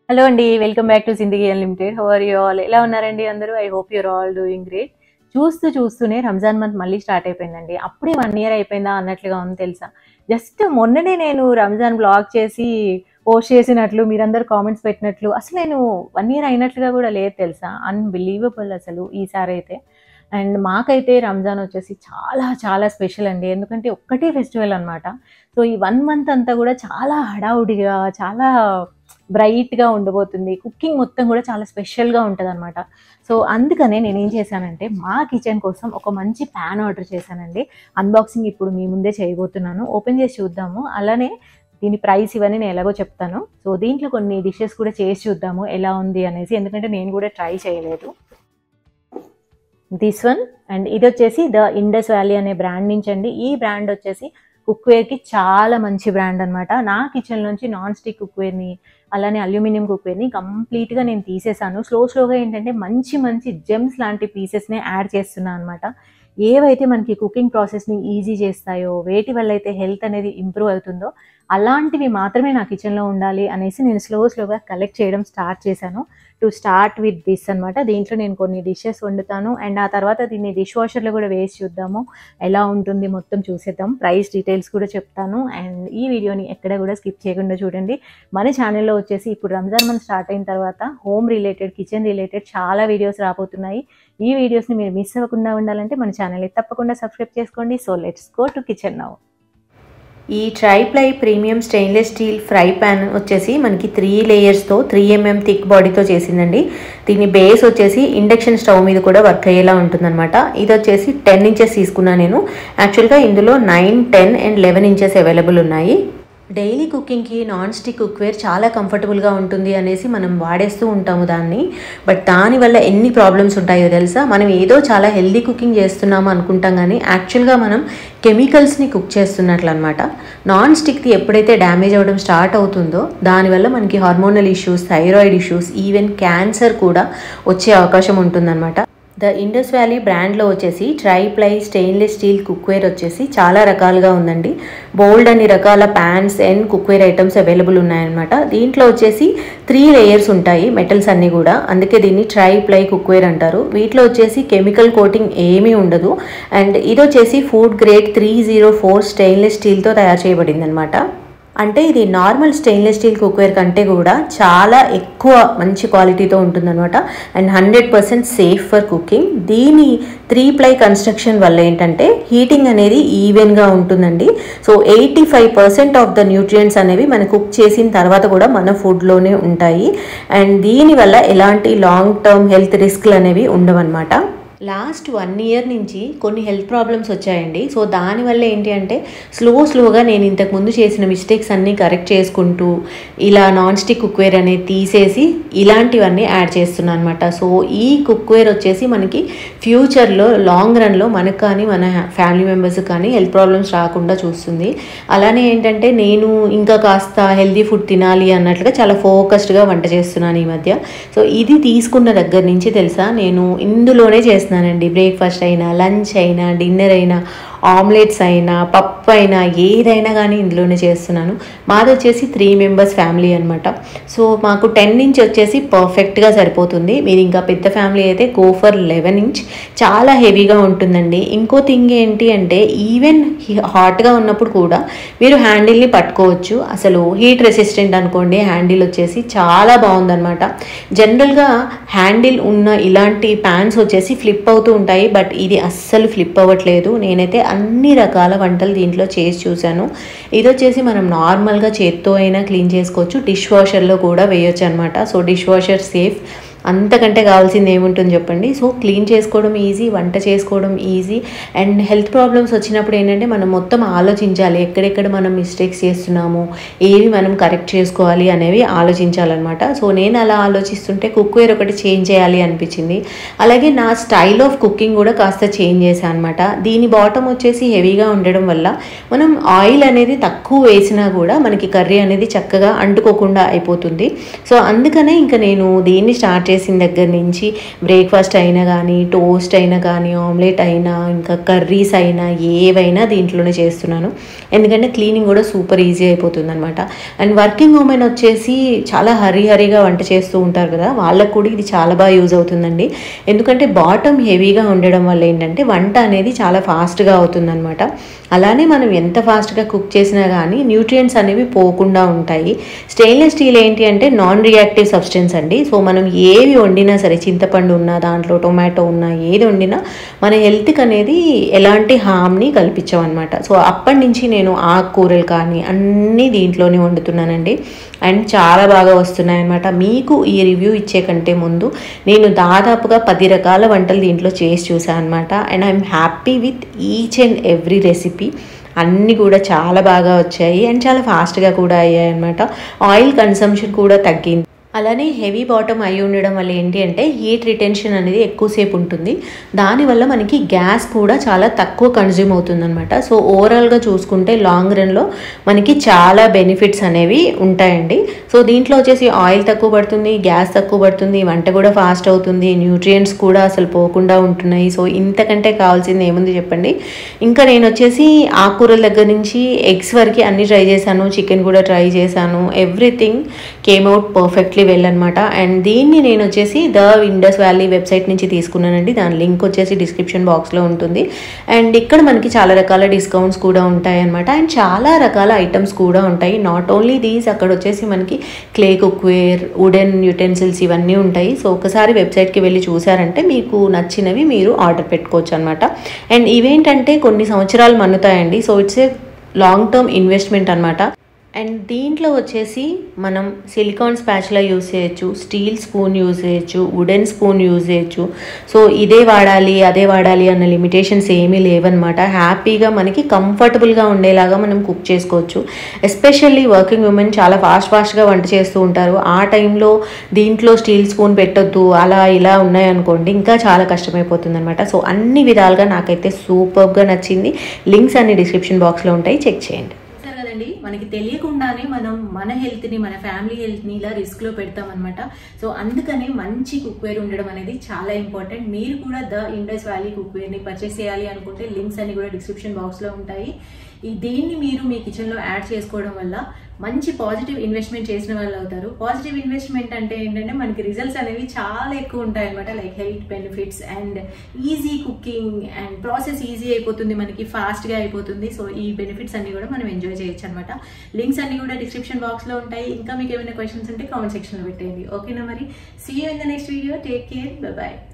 hello అండి welcome back to Zindagi unlimited how are you all ఎలా ఉన్నారండి అందరూ I hope your all doing great చూస్తూ చూస్తూనే రంజాన్ మంత్ మళ్ళీ స్టార్ట్ అయిపోయిందండి అప్పుడే వన్ ఇయర్ అయిపోయిందా అన్నట్లుగా ఉంది తెలుసా జస్ట్ మొన్ననే నేను రంజాన్ బ్లాగ్ చేసి పోస్ట్ చేసినట్లు మీరందరూ కామెంట్స్ పెట్టినట్లు అసలు నేను వన్ ఇయర్ అయినట్లుగా కూడా లేదు తెలుసా అన్బిలీవబుల్ అసలు ఈసారి అయితే అండ్ మాకైతే రంజాన్ వచ్చేసి చాలా చాలా స్పెషల్ అండి ఎందుకంటే ఒక్కటే ఫెస్టివల్ అనమాట సో ఈ వన్ మంత్ అంతా కూడా చాలా హడావుడిగా చాలా బ్రైట్గా ఉండబోతుంది కుకింగ్ మొత్తం కూడా చాలా స్పెషల్గా ఉంటుంది అనమాట సో అందుకనే నేను ఏం చేశానంటే మా కిచెన్ కోసం ఒక మంచి ప్యాన్ ఆర్డర్ చేశానండి అన్బాక్సింగ్ ఇప్పుడు మీ ముందే చేయబోతున్నాను ఓపెన్ చేసి చూద్దాము అలానే దీని ప్రైస్ ఇవన్నీ నేను ఎలాగో చెప్తాను సో దీంట్లో కొన్ని డిషెస్ కూడా చేసి చూద్దాము ఎలా ఉంది అనేసి ఎందుకంటే నేను కూడా ట్రై చేయలేదు దిస్ వన్ అండ్ ఇది వచ్చేసి ద ఇండస్ వ్యాలీ అనే బ్రాండ్ నుంచి అండి ఈ బ్రాండ్ వచ్చేసి కుక్వేర్కి చాలా మంచి బ్రాండ్ అనమాట నా కిచెన్ నుంచి నాన్ స్టిక్ కుక్వేర్ని అలానే అల్యూమినియం కుక్వేర్ని కంప్లీట్గా నేను తీసేసాను స్లో స్లోగా ఏంటంటే మంచి మంచి జెమ్స్ లాంటి పీసెస్ని యాడ్ చేస్తున్నాను అనమాట ఏవైతే మనకి కుకింగ్ ప్రాసెస్ని ఈజీ చేస్తాయో వేటి వల్ల అయితే హెల్త్ అనేది ఇంప్రూవ్ అవుతుందో అలాంటివి మాత్రమే నా కిచెన్లో ఉండాలి అనేసి నేను స్లో స్లోగా కలెక్ట్ చేయడం స్టార్ట్ చేశాను టు స్టార్ట్ విత్ దిస్ అనమాట దీంట్లో నేను కొన్ని డిషెస్ వండుతాను అండ్ ఆ తర్వాత దీన్ని డిష్ వాషర్లో కూడా వేసి చూద్దాము ఎలా ఉంటుంది మొత్తం చూసేద్దాం ప్రైస్ డీటెయిల్స్ కూడా చెప్తాను అండ్ ఈ వీడియోని ఎక్కడ కూడా స్కిప్ చేయకుండా చూడండి మన ఛానల్లో వచ్చేసి ఇప్పుడు రంజాన్ మంత్ స్టార్ట్ అయిన తర్వాత హోమ్ రిలేటెడ్ కిచెన్ రిలేటెడ్ చాలా వీడియోస్ రాబోతున్నాయి ఈ వీడియోస్ని మీరు మిస్ అవ్వకుండా ఉండాలంటే మన ఛానల్ని తప్పకుండా సబ్స్క్రైబ్ చేసుకోండి so let's go to kitchen now ఈ triply premium stainless steel fry pan వచ్చేసి మనకి త్రీ లేయర్స్తో త్రీ ఎంఎం థిక్ బాడీతో చేసిందండి దీని బేస్ వచ్చేసి ఇండక్షన్ స్టవ్ మీద కూడా వర్క్ అయ్యేలా ఉంటుందన్నమాట ఇది వచ్చేసి టెన్ ఇంచెస్ తీసుకున్నా నేను యాక్చువల్గా ఇందులో nine ten and eleven inches available ఉన్నాయి డైలీ కుకింగ్కి నాన్ స్టిక్ కుక్వేర్ చాలా కంఫర్టబుల్గా ఉంటుంది అనేసి మనం వాడేస్తూ ఉంటాము దాన్ని బట్ దానివల్ల ఎన్ని ప్రాబ్లమ్స్ ఉంటాయో తెలుసా మనం ఏదో చాలా హెల్దీ కుకింగ్ చేస్తున్నాము అనుకుంటాం కానీ యాక్చువల్గా మనం కెమికల్స్ని కుక్ చేస్తున్నట్లు అనమాట నాన్ స్టిక్ది ఎప్పుడైతే డ్యామేజ్ అవ్వడం స్టార్ట్ అవుతుందో దానివల్ల మనకి hormonal issues thyroid issues even cancer కూడా వచ్చే అవకాశం ఉంటుందన్నమాట ద ఇండస్ వ్యాలీ బ్రాండ్లో వచ్చేసి ట్రైప్లై స్టెయిన్లెస్ స్టీల్ కుక్వేర్ వచ్చేసి చాలా రకాలుగా ఉందండి బోల్డ్ అన్ని రకాల pans and cookware items available ఉన్నాయన్నమాట దీంట్లో వచ్చేసి త్రీ లేయర్స్ ఉంటాయి మెటల్స్ అన్నీ కూడా అందుకే దీన్ని ట్రైప్లై కుక్వేర్ అంటారు వీటిలో వచ్చేసి కెమికల్ కోటింగ్ ఏమీ ఉండదు అండ్ ఇది వచ్చేసి food grade three zero four stainless స్టీల్తో తయారు చేయబడింది అనమాట అంటే ఇది నార్మల్ స్టెయిన్లెస్ స్టీల్ కుక్వేర్ కంటే కూడా చాలా ఎక్కువ మంచి క్వాలిటీతో ఉంటుందన్నమాట and hundred percent safe for cooking దీని త్రీ ప్లై కన్స్ట్రక్షన్ వల్ల ఏంటంటే హీటింగ్ అనేది ఈవెన్గా ఉంటుందండి so eighty five percent of the nutrients అనేవి మనం కుక్ చేసిన తర్వాత కూడా మన ఫుడ్లోనే ఉంటాయి అండ్ దీనివల్ల ఎలాంటి లాంగ్ టర్మ్ హెల్త్ రిస్క్లు అనేవి ఉండవన్నమాట లాస్ట్ వన్ ఇయర్ నుంచి కొన్ని హెల్త్ ప్రాబ్లమ్స్ వచ్చాయండి సో దానివల్ల ఏంటి అంటే స్లో స్లోగా నేను ఇంతకుముందు చేసిన మిస్టేక్స్ అన్నీ కరెక్ట్ చేసుకుంటూ ఇలా నాన్ స్టిక్ కుక్వేర్ అనేది తీసేసి ఇలాంటివన్నీ యాడ్ చేస్తున్నాను అనమాట సో ఈ కుక్వేర్ వచ్చేసి మనకి ఫ్యూచర్లో లాంగ్ రన్లో మనకు కానీ మన ఫ్యామిలీ మెంబర్స్ కానీ హెల్త్ ప్రాబ్లమ్స్ రాకుండా చూస్తుంది అలానే ఏంటంటే నేను ఇంకా కాస్త హెల్తీ ఫుడ్ తినాలి అన్నట్లుగా చాలా ఫోకస్డ్గా వంట చేస్తున్నాను ఈ మధ్య సో ఇది తీసుకున్న దగ్గర నుంచి తెలుసా నేను ఇందులోనే చేస్తున్నానండి బ్రేక్ఫాస్ట్ అయినా లంచ్ అయినా డిన్నర్ అయినా ఆమ్లెట్స్ అయినా పప్పు అయినా ఏదైనా కానీ ఇందులోనే చేస్తున్నాను మాది వచ్చేసి త్రీ మెంబర్స్ ఫ్యామిలీ అనమాట సో మాకు టెన్ ఇంచ్ వచ్చేసి పర్ఫెక్ట్గా సరిపోతుంది మీరు ఇంకా పెద్ద ఫ్యామిలీ అయితే గో ఫర్ లెవెన్ ఇంచ్ చాలా హెవీగా ఉంటుందండి ఇంకో థింగ్ ఏంటి అంటే ఈవెన్ హాట్గా ఉన్నప్పుడు కూడా మీరు హ్యాండిల్ని పట్టుకోవచ్చు అసలు హీట్ రెసిస్టెంట్ అనుకోండి హ్యాండిల్ వచ్చేసి చాలా బాగుందన్నమాట జనరల్గా హ్యాండిల్ ఉన్న ఇలాంటి ప్యాన్స్ వచ్చేసి ఫ్లిప్ అవుతూ ఉంటాయి బట్ ఇది అస్సలు ఫ్లిప్ అవ్వట్లేదు నేనైతే అన్ని రకాల వంటలు దీంట్లో చేసి చూశాను ఇది వచ్చేసి మనం నార్మల్గా చేత్తో అయినా క్లీన్ చేసుకోవచ్చు డిష్ వాషర్లో కూడా వేయొచ్చు అనమాట సో డిష్ వాషర్ సేఫ్ అంతకంటే కావాల్సింది ఏముంటుంది చెప్పండి సో క్లీన్ చేసుకోవడం ఈజీ వంట చేసుకోవడం ఈజీ అండ్ హెల్త్ ప్రాబ్లమ్స్ వచ్చినప్పుడు ఏంటంటే మనం మొత్తం ఆలోచించాలి ఎక్కడెక్కడ మనం మిస్టేక్స్ చేస్తున్నాము ఏవి మనం కరెక్ట్ చేసుకోవాలి అనేవి ఆలోచించాలన్నమాట సో నేను అలా ఆలోచిస్తుంటే కుక్వేర్ ఒకటి చేంజ్ చేయాలి అనిపించింది అలాగే నా స్టైల్ ఆఫ్ కుకింగ్ కూడా కాస్త చేంజ్ చేశాను అనమాట దీని బాటమ్ వచ్చేసి హెవీగా ఉండడం వల్ల మనం ఆయిల్ అనేది తక్కువ వేసినా కూడా మనకి కర్రీ అనేది చక్కగా అంటుకోకుండా అయిపోతుంది సో అందుకనే ఇంకా నేను దీన్ని స్టార్ట్ చేసిన దగ్గర నుంచి బ్రేక్ఫాస్ట్ అయినా కానీ టోస్ట్ అయినా కానీ ఆమ్లెట్ అయినా ఇంకా కర్రీస్ అయినా ఏవైనా దీంట్లోనే చేస్తున్నాను ఎందుకంటే క్లీనింగ్ కూడా సూపర్ ఈజీ అయిపోతుంది అనమాట అండ్ వర్కింగ్ ఉమెన్ వచ్చేసి చాలా హరీ హరీగా వంట చేస్తూ ఉంటారు కదా వాళ్ళకు కూడా ఇది చాలా బాగా యూజ్ అవుతుందండి ఎందుకంటే బాటమ్ హెవీగా ఉండడం వల్ల ఏంటంటే వంట అనేది చాలా ఫాస్ట్గా అవుతుందన్నమాట అలానే మనం ఎంత ఫాస్ట్గా కుక్ చేసినా కానీ న్యూట్రియంట్స్ అనేవి పోకుండా ఉంటాయి స్టెయిన్లెస్ స్టీల్ ఏంటి అంటే నాన్ రియాక్టివ్ సబ్స్టెన్స్ అండి సో మనం ఏవి వండినా సరే చింతపండు ఉన్నా దాంట్లో టొమాటో ఉన్నా ఏది వండినా మన హెల్త్కి అనేది ఎలాంటి హామ్ని కల్పించమన్నమాట సో అప్పటి నుంచి నేను ఆకుకూరలు కానీ అన్నీ దీంట్లోనే వండుతున్నానండి అండ్ చాలా బాగా వస్తున్నాయి అనమాట మీకు ఈ రివ్యూ ఇచ్చే కంటే ముందు నేను దాదాపుగా పది రకాల వంటలు దీంట్లో చేసి చూసాను అనమాట and I'm happy with each and every recipe అన్నీ కూడా చాలా బాగా వచ్చాయి అండ్ చాలా ఫాస్ట్గా కూడా అయ్యాయి అనమాట ఆయిల్ కన్సంప్షన్ కూడా తగ్గింది అలానే హెవీ బాటమ్ అయి ఉండడం వల్ల ఏంటి అంటే హీట్ రిటెన్షన్ అనేది ఎక్కువసేపు ఉంటుంది దానివల్ల మనకి గ్యాస్ కూడా చాలా తక్కువ కన్జ్యూమ్ అవుతుంది అనమాట సో ఓవరాల్గా చూసుకుంటే లాంగ్ రన్లో మనకి చాలా బెనిఫిట్స్ అనేవి ఉంటాయండి సో దీంట్లో వచ్చేసి ఆయిల్ తక్కువ పడుతుంది గ్యాస్ తక్కువ పడుతుంది వంట కూడా ఫాస్ట్ అవుతుంది న్యూట్రియంట్స్ కూడా అసలు పోకుండా ఉంటున్నాయి సో ఇంతకంటే కావాల్సింది ఏముంది చెప్పండి ఇంకా నేను వచ్చేసి ఆకుకూరల దగ్గర నుంచి ఎగ్స్ వరకు అన్ని ట్రై చేశాను చికెన్ కూడా ట్రై చేశాను everything came out perfectly well అనమాట అండ్ దీన్ని నేను వచ్చేసి ద ఇండస్ వ్యాలీ వెబ్సైట్ నుంచి తీసుకున్నానండి దాని లింక్ వచ్చేసి డిస్క్రిప్షన్ బాక్స్లో ఉంటుంది అండ్ ఇక్కడ మనకి చాలా రకాల డిస్కౌంట్స్ కూడా ఉంటాయి అనమాట అండ్ చాలా రకాల ఐటమ్స్ కూడా ఉంటాయి నాట్ ఓన్లీ దీస్ అక్కడ వచ్చేసి మనకి క్లే కుక్వేర్ వుడెన్ యూటెన్సిల్స్ ఇవన్నీ ఉంటాయి సో ఒకసారి వెబ్సైట్కి వెళ్ళి చూసారంటే మీకు నచ్చినవి మీరు ఆర్డర్ పెట్టుకోవచ్చు అనమాట అండ్ ఇవేంటంటే కొన్ని సంవత్సరాలు మన్నుతాయండి so it's a long term investment అనమాట అండ్ దీంట్లో వచ్చేసి మనం సిలికాన్ స్పాచ్లా యూస్ చేయొచ్చు స్టీల్ స్పూన్ యూస్ చేయొచ్చు వుడెన్ స్పూన్ యూస్ చేయొచ్చు సో ఇదే వాడాలి అదే వాడాలి అన్న లిమిటేషన్స్ ఏమీ లేవన్నమాట హ్యాపీగా మనకి కంఫర్టబుల్గా ఉండేలాగా మనం కుక్ చేసుకోవచ్చు ఎస్పెషల్లీ వర్కింగ్ ఉమెన్ చాలా ఫాస్ట్ ఫాస్ట్గా వంట చేస్తూ ఉంటారు ఆ టైంలో దీంట్లో స్టీల్ స్పూన్ పెట్టొద్దు అలా ఇలా ఉన్నాయనుకోండి ఇంకా చాలా కష్టమైపోతుంది అనమాట సో అన్ని విధాలుగా నాకైతే సూపర్గా నచ్చింది లింక్స్ అన్ని డిస్క్రిప్షన్ బాక్స్లో ఉంటాయి చెక్ చేయండి చూసారు కదండి మనకి తెలియకుండానే మనం మన హెల్త్ ని మన ఫ్యామిలీ హెల్త్ ని ఇలా రిస్క్ లో పెడతాం అనమాట సో అందుకని మంచి కుక్వేర్ ఉండడం అనేది చాలా ఇంపార్టెంట్ మీరు కూడా ద ఇండస్ వ్యాలీ కుక్వేర్ ని పర్చేస్ చేయాలి అనుకుంటే లింక్స్ అన్ని కూడా డిస్క్రిప్షన్ బాక్స్ లో ఉంటాయి ఈ దీన్ని మీరు మీ కిచెన్ లో యాడ్ చేసుకోవడం వల్ల మంచి పాజిటివ్ ఇన్వెస్ట్మెంట్ చేసిన వాళ్ళు అవుతారు పాజిటివ్ ఇన్వెస్ట్మెంట్ అంటే ఏంటంటే మనకి రిజల్ట్స్ అనేవి చాలా ఎక్కువ ఉంటాయి అనమాట like health benefits and easy cooking and process easy అయిపోతుంది మనకి ఫాస్ట్ గా అయిపోతుంది సో ఈ బెనిఫిట్స్ అన్ని కూడా మనం ఎంజాయ్ చేయొచ్చు అనమాట లింక్స్ అన్ని కూడా డిస్క్రిప్షన్ బాక్స్ లో ఉంటాయి ఇంకా మీకు ఏమైనా క్వశ్చన్స్ ఉంటే కామెంట్ సెక్షన్ లో పెట్టేయండి ఓకేనా మరి see you in the next video take care by